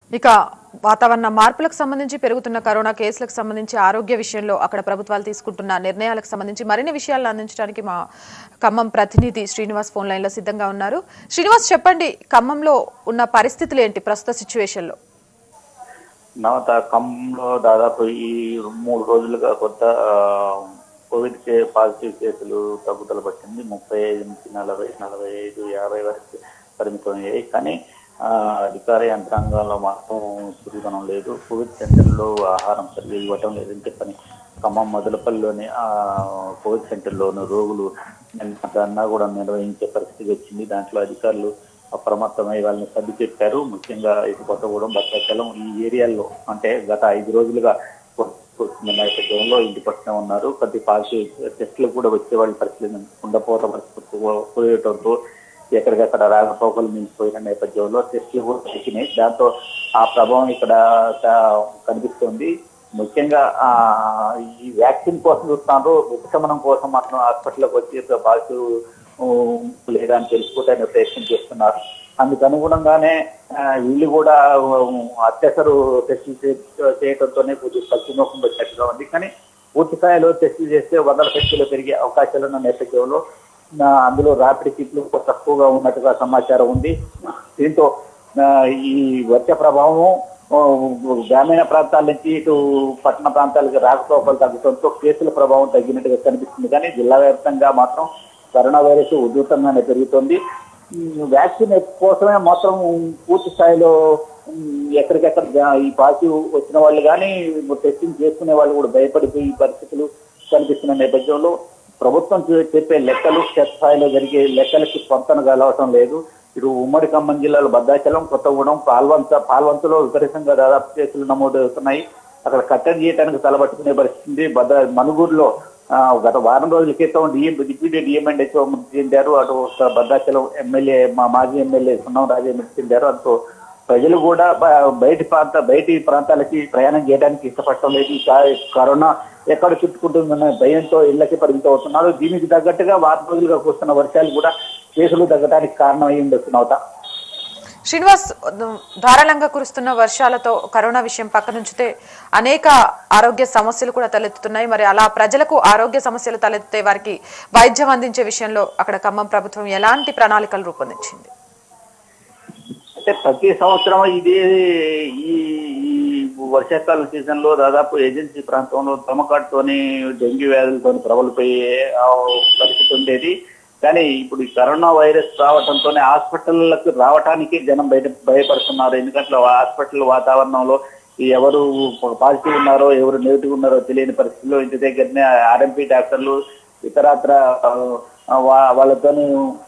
ఇక వాతావరణ మార్పులకు సంబంధించి పెరుగుతున్న కరోనా కేసులకు సంబంధించి ఆరోగ్య విషయంలో అక్కడ ప్రభుత్వాలు తీసుకుంటున్న నిర్ణయాలకు సంబంధించి మరిన్ని విషయాలను అందించడానికి మా ఖమ్మం ప్రతినిధి శ్రీనివాస్ ఫోన్ లైన్లో సిద్ధంగా ఉన్నారు శ్రీనివాస్ చెప్పండి ఖమ్మంలో ఉన్న పరిస్థితులు ఏంటి ప్రస్తుత సిచ్యువేషన్లో నవత ఖమ్మంలో దాదాపు ఈ మూడు రోజులుగా కొత్త ఆ, కోవిడ్ కే పాజిటివ్ కేసులు తగ్గుదల పట్టింది ముప్పై ఐదు నుంచి నలభై నలభై ఐదు యాభై వరకు పరిమితం అయ్యాయి కానీ ఆ, అధికార యంత్రాంగంలో మాత్రం చురుకుదనం లేదు కోవిడ్ సెంటర్లో ఆహారం సరిగ్గా ఇవ్వటం లేదని చెప్పని ఖమ్మం మొదలపల్లిలోని ఆ కోవిడ్ సెంటర్లోని రోగులు నిన్న ధర్నా కూడా నిర్వహించే పరిస్థితి వచ్చింది దాంట్లో అధికారులు అప్రమత్తమై వాళ్ళని సర్ది చెప్పారు ముఖ్యంగా ఇటు కొత్తగూడెం భద్రాచలం ఈ ఏరియాల్లో అంటే గత ఐదు రోజులుగా వస్తున్న నేపథ్యంలో ఇంటి పక్కనే ఉన్నారు కొద్ది పాజిటివ్ టెస్టులు కూడా వచ్చే వాళ్ళ పరిస్థితి ఉండపోత పరిస్థితి పోయేటంతో ఎక్కడికక్కడ రాకపోకలు మించిపోయిన నేపథ్యంలో టెస్టులు కూడా తగ్గినాయి దాంతో ఆ ప్రభావం ఇక్కడ క- కనిపిస్తుంది ముఖ్యంగా ఆ ఈ వ్యాక్సిన్ కోసం చూస్తున్నారు ఉపశమనం కోసం మాత్రం హాస్పిటల్కి వచ్చి పాజిటివ్ లేదా అని తెలుసుకోవడానికి ప్రయత్నం చేస్తున్నారు అందుకు అనుగుణంగానే ఆ, వీళ్ళు కూడా ఉమ్, అత్యవసర టెస్టులు చే- చేయడంతోనే కొద్దిగా పశ్చిమోకం పెట్టినట్టుగా ఉంది కానీ పూర్తి స్థాయిలో టెస్టులు చేస్తే వందల టెస్టులు పెరిగే అవకాశాలు ఉన్న నేపథ్యంలో ఆ, అందులో ర్యాపిడ్ కిట్లు తక్కువగా ఉన్నట్టుగా సమాచారం ఉంది దీంతో ఆ, ఈ వర్ష ప్రభావం ఆ, గ్రామీణ ప్రాంతాల నుంచి ఇటు పట్టణ ప్రాంతాలకు రాకపోకలు తగ్గడంతో కేసుల ప్రభావం తగ్గినట్టుగా కనిపిస్తుంది కానీ జిల్లా వ్యాప్తంగా మాత్రం కరోనా వైరస్ ఉధృతంగానే పెరుగుతోంది ఉమ్, వ్యాక్సిన్ కోసమే మాత్రం పూర్తి స్థాయిలో ఉమ్, ఎక్కడికెక్కడ జా- ఈ పాజిటివ్ వచ్చిన వాళ్ళు కానీ టెస్టింగ్ చేసుకునే వాళ్ళు కూడా భయపడిపోయి పరిస్థితులు కనిపిస్తున్న నేపథ్యంలో ప్రభుత్వం చె- చెప్పే లెక్కలు క్షేత్ర స్థాయిలో జరిగే లెక్కలకి పొంతన కలవటం లేదు ఇటు ఉమ్మడి ఖమ్మం జిల్లాలో భద్రాచలం కొత్తగూడెం పాల్వంత పాల్వంతలో విపరీతంగా దాదాపు కేసులు నమోదు అవుతున్నాయి అక్కడ కట్టడి చేయడానికి తలబట్టుకునే పరిస్థితి ఉంది. భద్ర మనుగూరులో ఆ, గత వారం రోజుల క్రితం డిఎం డిప్యూటీ డిఎంఎండ్హెచ్ఓ మృతి చెందారు అటు ఒక భద్రాచలం ఎమ్మెల్యే మా మాజీ ఎమ్మెల్యే సున్నం రాజే మృతి చెందారు అంతో ప్రజలు కూడా బ- బయటి ప్రాంత బయటి ప్రాంతాలకి ప్రయాణం చేయడానికి ఇష్టపడటం లేదు ఈ కా- కరోనా ఎక్కడ చుట్టుకుంటుందన్న భయంతో ఇళ్లకి పరిమితం అవుతున్నారు దీనికి తగ్గట్టుగా వారం రోజులుగా కురుస్తున్న వర్షాలు కూడా కేసులు తగ్గడానికి కారణం అయి ఉండొచ్చునవుతా శ్రీనివాస్ ధారాళంగా కురుస్తున్న వర్షాలతో కరోనా విషయం పక్కనుంచితే అనేక ఆరోగ్య సమస్యలు కూడా తలెత్తుతున్నాయి మరి అలా ప్రజలకు ఆరోగ్య సమస్యలు తలెత్తే వారికి వైద్యం అందించే విషయంలో అక్కడ ఖమ్మం ప్రభుత్వం ఎలాంటి ప్రణాళికలు రూపొందించింది అంటే ప్రతి సంవత్సరం ఇదే ఈ ఈ వర్షాకాల సీజన్ లో దాదాపు ఏజెన్సీ ప్రాంతంలో తమకాటుతోని డెంగ్యూ వ్యాధులతో ప్రబలిపోయే ఆ, పరిస్థితి ఉండేది కానీ ఇప్పుడు ఈ కరోనా వైరస్ రావడంతోనే హాస్పిటల్లకు రావటానికి జనం బయట భయపడుతున్నారు ఎందుకంటే హాస్పిటల్ వాతావరణంలో ఈ ఎవరు పాజిటివ్ ఉన్నారో ఎవరు నెగిటివ్ ఉన్నారో తెలియని పరిస్థితిలో ఇంటి దగ్గరనే ఆర్ఎంపీ డాక్టర్లు ఇతరత్ర ఆ, వా- వాళ్ళతోని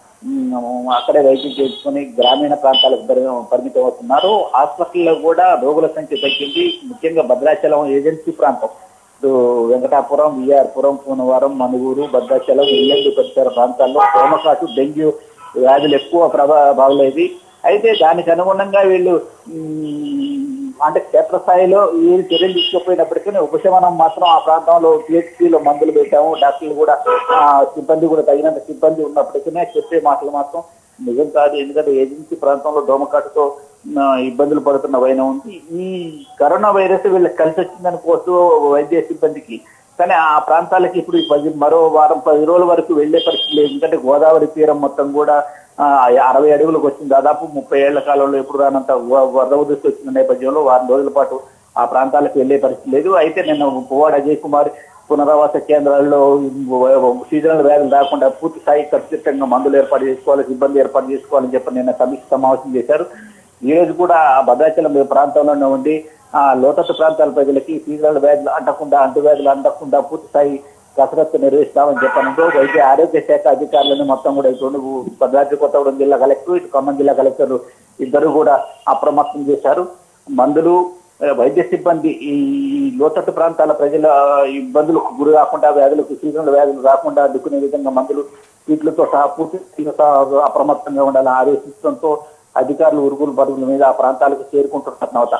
ఉమ్, అక్కడే వైద్యం చేసుకుని గ్రామీణ ప్రాంతాలకు పరి- పరిమితం అవుతున్నారు హాస్పిటల్లో కూడా రోగుల సంఖ్య తగ్గింది ముఖ్యంగా భద్రాచలం ఏజెన్సీ ప్రాంతం ఇటు వెంకటాపురం విఆర్పురం పూనవరం మనుగూరు భద్రాచలం ఇల్లెందు పరిసర ప్రాంతాల్లో సోమకాటు డెంగ్యూ వ్యాధులు ఎక్కువ ప్రభావాలేదు అయితే దానికి అనుగుణంగా వీళ్ళు ఉమ్, అంటే క్షేత్రస్థాయిలో ఈ చర్యలు తీసుకుపోయినప్పటికీ ఉపశమనం మాత్రం ఆ ప్రాంతంలో పిహెచ్సిలో మందులు పెట్టాము డాక్టర్లు కూడా ఆ, సిబ్బంది కూడా తగినంత సిబ్బంది ఉన్నప్పటికీ చెప్పే మాటలు మాత్రం నిజం కాదు ఎందుకంటే ఏజెన్సీ ప్రాంతంలో దోమకాటుతో ఆ, ఇబ్బందులు పడుతున్న వైన ఉంది ఈ కరోనా వైరస్ వీళ్ళకి కలిసి వచ్చిందని పోతూ వైద్య సిబ్బందికి కానీ ఆ ప్రాంతాలకి ఇప్పుడు ఈ పది మరో వారం పది రోజుల వరకు వెళ్లే పరిస్థితి లేదు ఎందుకంటే గోదావరి తీరం మొత్తం కూడా ఆ, అరవై అడుగులకు వచ్చింది దాదాపు ముప్పై ఏళ్ల కాలంలో ఎప్పుడు రానంత వ- వరద ఉధృతి వచ్చిన నేపథ్యంలో వారం రోజుల పాటు ఆ ప్రాంతాలకు వెళ్లే పరిస్థితి లేదు అయితే నిన్న పువ్వాడ అజయ్ కుమార్ పునరావాస కేంద్రాల్లో సీజనల్ వ్యాధులు రాకుండా పూర్తి స్థాయి ఖచ్చితంగా మందులు ఏర్పాటు చేసుకోవాలి సిబ్బంది ఏర్పాటు చేసుకోవాలని చెప్పి నిన్న సమీక్ష సమావేశం చేశారు ఈ రోజు కూడా ఆ భద్రాచలం ప్రాంతంలోనే ఉండి ఆ లోతట్టు ప్రాంతాల ప్రజలకి సీజనల్ వ్యాధులు అంటకుండా అంటువ్యాధులు అంటకుండా పూర్తి స్థాయి కసరత్తు నిర్వహిస్తామని చెప్పడంతో వైద్య ఆరోగ్య శాఖ అధికారులను మొత్తం కూడా ఇటు రెండు భద్రాద్రి కొత్తగూడెం జిల్లా కలెక్టర్ ఇటు ఖమ్మం జిల్లా కలెక్టర్ ఇద్దరు కూడా అప్రమత్తం చేశారు మందులు ఆ, వైద్య సిబ్బంది ఈ లోతట్టు ప్రాంతాల ప్రజల ఇబ్బందులకు గురి కాకుండా వ్యాధులకు సీజనల్ వ్యాధులు రాకుండా అడ్డుకునే విధంగా మందులు వీటితో సహా పూర్తి స్థాయిలో సహా అప్రమత్తంగా ఉండాలని ఆదేశించడంతో అధికారులు ఉరుగులు పరుగుల మీద ఆ ప్రాంతాలకు చేరుకుంటున్నారు నవత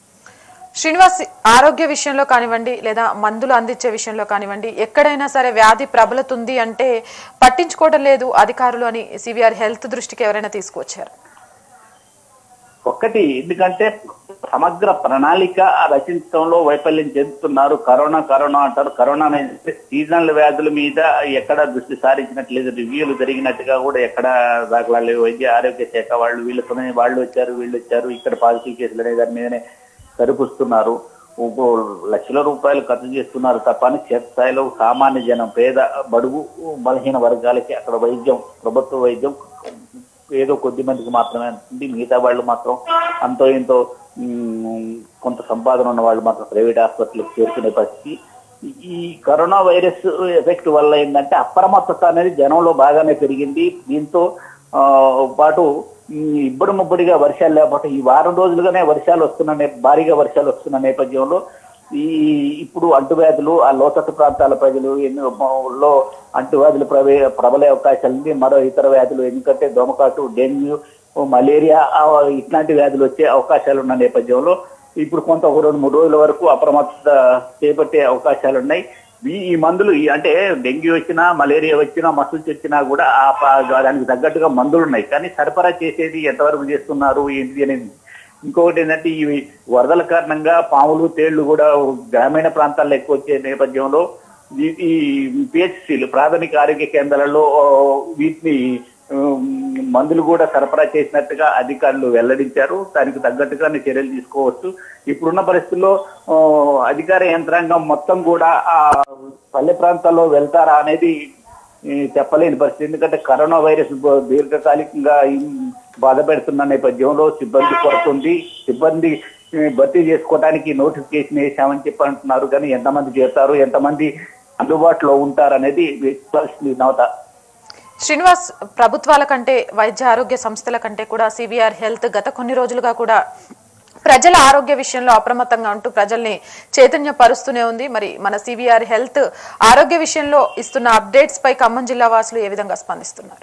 శ్రీనివాస్ ఆరోగ్య విషయంలో కానివ్వండి లేదా మందులు అందించే విషయంలో కానివ్వండి ఎక్కడైనా సరే వ్యాధి ప్రబలుతుంది అంటే పట్టించుకోవడం లేదు అధికారులు అని సివిఆర్ హెల్త్ దృష్టికి ఎవరైనా తీసుకువచ్చారు ఒక్కటి ఎందుకంటే సమగ్ర ప్రణాళిక రచించడంలో వైఫల్యం చెందుతున్నారు కరోనా కరోనా అంటారు కరోనా అనేది సీజనల్ వ్యాధుల మీద ఎక్కడ దృష్టి సారించినట్లేదు రివ్యూలు జరిగినట్టుగా కూడా ఎక్కడ దాఖలాలు వైద్య ఆరోగ్య శాఖ వాళ్ళు వీళ్ళతోనే వాళ్ళు వచ్చారు వీళ్ళు వచ్చారు ఇక్కడ పాజిటివ్ కేసులు అనే దాని మీదనే సరిపుస్తున్నారు ఇంకో లక్షల రూపాయలు ఖర్చు చేస్తున్నారు తప్ప అని క్షేత్రస్థాయిలో సామాన్య జనం పేద బడుగు బలహీన వర్గాలకి అక్కడ వైద్యం ప్రభుత్వ వైద్యం ఏదో కొద్ది మందికి మాత్రమే ఉంటుంది మిగతా వాళ్ళు మాత్రం అంతో ఇంతో ఉమ్, కొంత సంపాదన ఉన్న వాళ్ళు మాత్రం ప్రైవేట్ హాస్పిటల్కి చేరుకునే పరిస్థితి ఈ- ఈ కరోనా వైరస్ ఎఫెక్ట్ వల్ల ఏంటంటే అప్రమత్తత అనేది జనంలో బాగానే పెరిగింది దీంతో ఆ, పాటు ఈ ఇబ్బడి ముబ్బడిగా వర్షాలు లేకపోతే ఈ వారం రోజులుగానే వర్షాలు వస్తున్న నే- భారీగా వర్షాలు వస్తున్న నేపథ్యంలో ఈ ఇప్పుడు అంటువ్యాధులు ఆ లోతట్టు ప్రాంతాల ప్రజలు ఎన్నో అంటువ్యాధులు ప్రవే ప్రబలే అవకాశాలు ఉంది మరో ఇతర వ్యాధులు ఎందుకంటే దోమకాటు డెంగ్యూ మలేరియా ఆ, ఇట్లాంటి వ్యాధులు వచ్చే అవకాశాలు ఉన్న నేపథ్యంలో ఇప్పుడు కొంత ఒక రెండు మూడు రోజుల వరకు అప్రమత్తత చేపట్టే అవకాశాలు ఉన్నాయి ఈ ఈ మందులు ఈ- అంటే డెంగ్యూ వచ్చినా మలేరియా వచ్చినా మసూచి వచ్చినా కూడా ఆ ప- దానికి తగ్గట్టుగా మందులు ఉన్నాయి కానీ సరఫరా చేసేది ఎంతవరకు చేస్తున్నారు ఏంటి అనేది ఇంకొకటి ఏంటంటే ఈ వరదల కారణంగా పాములు తేళ్లు కూడా గ్రామీణ ప్రాంతాల్లో ఎక్కువ వచ్చే నేపథ్యంలో ఈ- ఈ పిహెచ్సిలు ప్రాథమిక ఆరోగ్య కేంద్రాలలో వీటిని ఉమ్, మందులు కూడా సరఫరా చేసినట్టుగా అధికారులు వెల్లడించారు దానికి తగ్గట్టుగానే చర్యలు తీసుకోవచ్చు ఇప్పుడున్న పరిస్థితుల్లో ఆ, అధికార యంత్రాంగం మొత్తం కూడా ఆ పల్లె ప్రాంతాల్లో వెళ్తారా అనేది ఈ, చెప్పలేని పరిస్థితి ఎందుకంటే కరోనా వైరస్ బ- దీర్ఘకాలికంగా ఈ బాధ పెడుతున్న నేపథ్యంలో సిబ్బంది కొరత ఉంది సిబ్బంది ఈ, భర్తీ చేసుకోవడానికి నోటిఫికేషన్ వేసామని చెప్పి అంటున్నారు కానీ ఎంతమంది చేస్తారు ఎంతమంది అందుబాటులో ఉంటారనేది చెప్పాల్సింది నవత శ్రీనివాస్ ప్రభుత్వాల కంటే వైద్య ఆరోగ్య సంస్థల కంటే కూడా సివిఆర్ హెల్త్ గత కొన్ని రోజులుగా కూడా ప్రజల ఆరోగ్య విషయంలో అప్రమత్తంగా ఉంటూ ప్రజల్ని చైతన్య పరుస్తూనే ఉంది మరి మన సివిఆర్ హెల్త్ ఆరోగ్య విషయంలో ఇస్తున్న అప్డేట్స్ పై ఖమ్మం జిల్లా వాసులు ఏ విధంగా స్పందిస్తున్నారు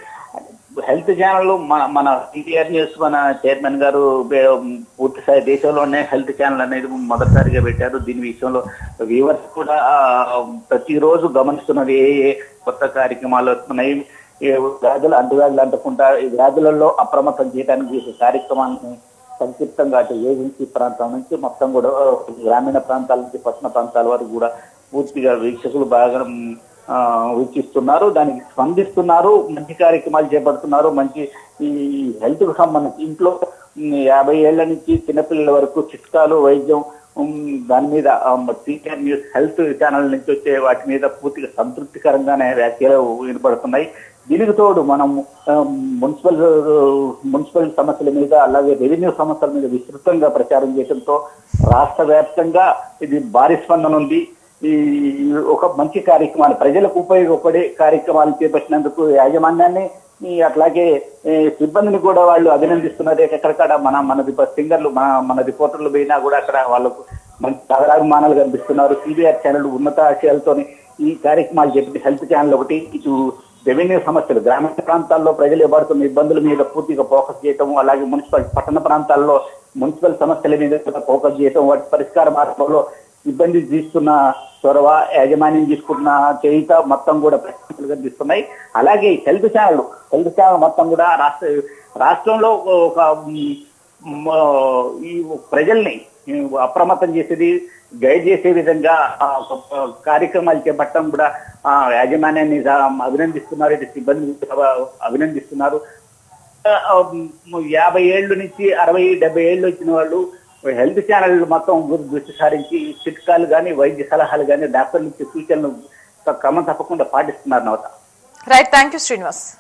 హెల్త్ ఛానల్ మన మన టీటీఆర్ న్యూస్ మన చైర్మన్ గారు బే- పూర్తి స్థాయి దేశంలోనే హెల్త్ ఛానల్ అనేది మొదటిసారిగా పెట్టారు దీని విషయంలో వ్యూవర్స్ కూడా ఆ, ప్రతిరోజు గమనిస్తున్నది ఏ ఏ కొత్త కార్యక్రమాలు వస్తున్నాయి ఏ వ్యాధులు అంటువ్యాధులు అంటకుండా ఈ వ్యాధులలో అప్రమత్తం చేయడానికి చేసే కార్యక్రమాలను సంక్షిప్తంగా అటు ఏజెన్సీ ప్రాంతం నుంచి మొత్తం కూడా ఆ, గ్రామీణ ప్రాంతాల నుంచి పట్టణ ప్రాంతాల వరకు కూడా పూర్తిగా వీక్షకులు బాగా మ్, ఆ, వీక్షిస్తున్నారు దానికి స్పందిస్తున్నారు మంచి కార్యక్రమాలు చేపడుతున్నారు మంచి ఈ హెల్త్ కు సంబంధించి ఇంట్లో మ్, యాభై ఏళ్ల నుంచి చిన్నపిల్లల వరకు చిట్కాలు వైద్యం ఉమ్, దాని మీద టీఆర్ న్యూస్ హెల్త్ ఛానల్ నుంచి వచ్చే వాటి మీద పూర్తిగా సంతృప్తికరంగానే వ్యాఖ్యలు వినపడుతున్నాయి దీనికి తోడు మనం ఆ, మున్సిపల్ మున్సిపల్ సమస్యల మీద అలాగే రెవెన్యూ సమస్యల మీద విస్తృతంగా ప్రచారం చేయడంతో రాష్ట్ర వ్యాప్తంగా ఇది భారీ స్పందన ఉంది ఈ ఒక మంచి కార్యక్రమాలు ప్రజలకు ఉపయోగపడే కార్యక్రమాలు చేపట్టినందుకు యాజమాన్యాన్ని ఈ అట్లాగే ఈ సిబ్బందిని కూడా వాళ్ళు అభినందిస్తున్నారు ఎక్కడికక్కడ మన మనది సింగర్లు మన మన రిపోర్టర్లు పోయినా కూడా అక్కడ వాళ్ళకు మంచి సాగరాభిమానాలు కనిపిస్తున్నారు సిబిఆర్ ఛానల్ ఉన్నత ఆశయాలతోని ఈ కార్యక్రమాలు చెప్పి హెల్త్ ఛానల్ ఒకటి ఇటు రెవెన్యూ సమస్యలు గ్రామీణ ప్రాంతాల్లో ప్రజలు పడుతున్న ఇబ్బందుల మీద పూర్తిగా ఫోకస్ చేయటం అలాగే మున్సిపల్ పట్టణ ప్రాంతాల్లో మున్సిపల్ సమస్యల మీద కూడా ఫోకస్ చేయటం వాటి పరిష్కార మార్గంలో ఇబ్బంది తీస్తున్న చొరవ యాజమాన్యం తీసుకుంటున్న చేయిత మొత్తం కూడా ప్రశ్నలు కనిపిస్తున్నాయి అలాగే హెల్త్ ఛానల్ హెల్త్ ఛానల్ మొత్తం కూడా రాష్ట్ర రాష్ట్రంలో ఒక మ్, ఈ ప్రజల్ని అప్రమత్తం చేసేది గైడ్ చేసే విధంగా ఆ, ఒక కార్యక్రమాలు చేపట్టడం కూడా ఆ, యాజమాన్యాన్ని దా- అభినందిస్తున్నారు ఇటు సిబ్బంది కూడా అభినందిస్తున్నారు ఆ, మ్, యాభై ఏళ్ళు నుంచి అరవై డెబ్బై ఏళ్ళు వచ్చిన వాళ్ళు హెల్త్ ఛానల్ మొత్తం దృష్టి సారించి చిట్కాలు కానీ వైద్య సలహాలు కానీ డాక్టర్లు ఇచ్చే సూచనలు క్రమం తప్పకుండా పాటిస్తున్నారు నవత రైట్ థ్యాంక్ యూ శ్రీనివాస్